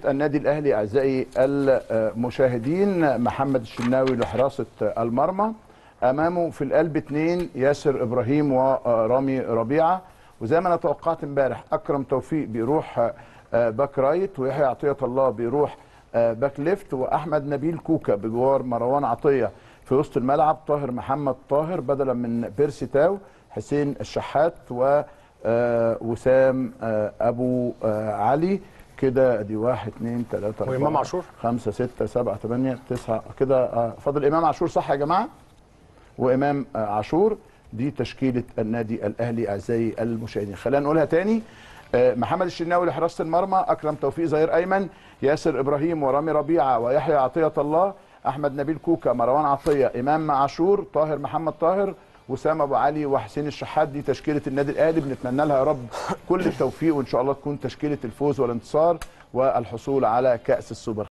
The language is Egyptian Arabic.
النادي الاهلي اعزائي المشاهدين محمد الشناوي لحراسه المرمى امامه في القلب اثنين ياسر ابراهيم ورامي ربيعه وزي ما انا توقعت امبارح اكرم توفيق بيروح باك رايت ويحيى عطيه الله بيروح باك ليفت واحمد نبيل كوكا بجوار مروان عطيه في وسط الملعب طاهر محمد طاهر بدلا من بيرسي تاو حسين الشحات و وسام ابو علي كده ادي واحد اثنين ثلاثة وإمام عاشور؟ خمسة ستة سبعة ثمانية تسعة كده فاضل إمام عاشور صح يا جماعة؟ وإمام عاشور دي تشكيلة النادي الأهلي أعزائي المشاهدين خلينا نقولها تاني محمد الشناوي لحراسة المرمى أكرم توفيق ظهير أيمن ياسر إبراهيم ورامي ربيعة ويحيى عطية الله أحمد نبيل كوكا مروان عطية إمام عاشور طاهر محمد طاهر وسام ابو علي وحسين الشحات دي تشكيله النادي الاهلي بنتمنى لها يا رب كل التوفيق وان شاء الله تكون تشكيله الفوز والانتصار والحصول على كاس السوبر